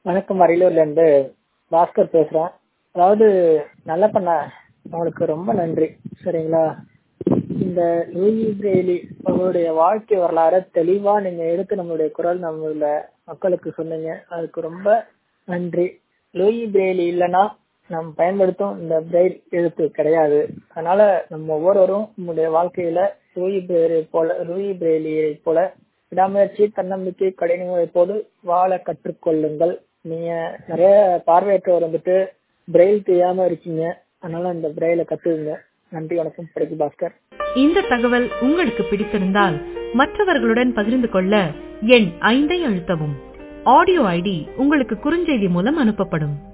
வணக்கம் அரியலூர்ல இருந்து பாஸ்கர் பேசுறேன் அதாவது நல்ல பண்ண உங்களுக்கு ரொம்ப நன்றி சரிங்களா இந்த லூயி பிரெய்லி அவருடைய வாழ்க்கை வரலாறை தெளிவா நீங்க எடுத்து நம்மளுடைய குரல் நம்மள மக்களுக்கு சொன்னீங்க அதுக்கு ரொம்ப நன்றி லூயி பிரெய்லி இல்லைன்னா நம்ம பயன்படுத்தும் இந்த பிரெயில் எழுத்து கிடையாது அதனால நம்ம ஒவ்வொருவரும் நம்முடைய வாழ்க்கையில லூயி பிரெய்லி போல லூயி பிரெய்லியை போல விடாமுயற்சி தன்னம்பிக்கை கடின போது வாழ கற்றுக்கொள்ளுங்கள் நீங்க நிறைய பார்வையற்றவர் வந்துட்டு பிரெயில் தெரியாம இருக்கீங்க அதனால இந்த பிரெயில கத்துக்குங்க நன்றி வணக்கம் படிக்கு பாஸ்கர் இந்த தகவல் உங்களுக்கு பிடித்திருந்தால் மற்றவர்களுடன் பகிர்ந்து கொள்ள எண் ஐந்தை அழுத்தவும் ஆடியோ ஐடி உங்களுக்கு குறுஞ்செய்தி மூலம் அனுப்பப்படும்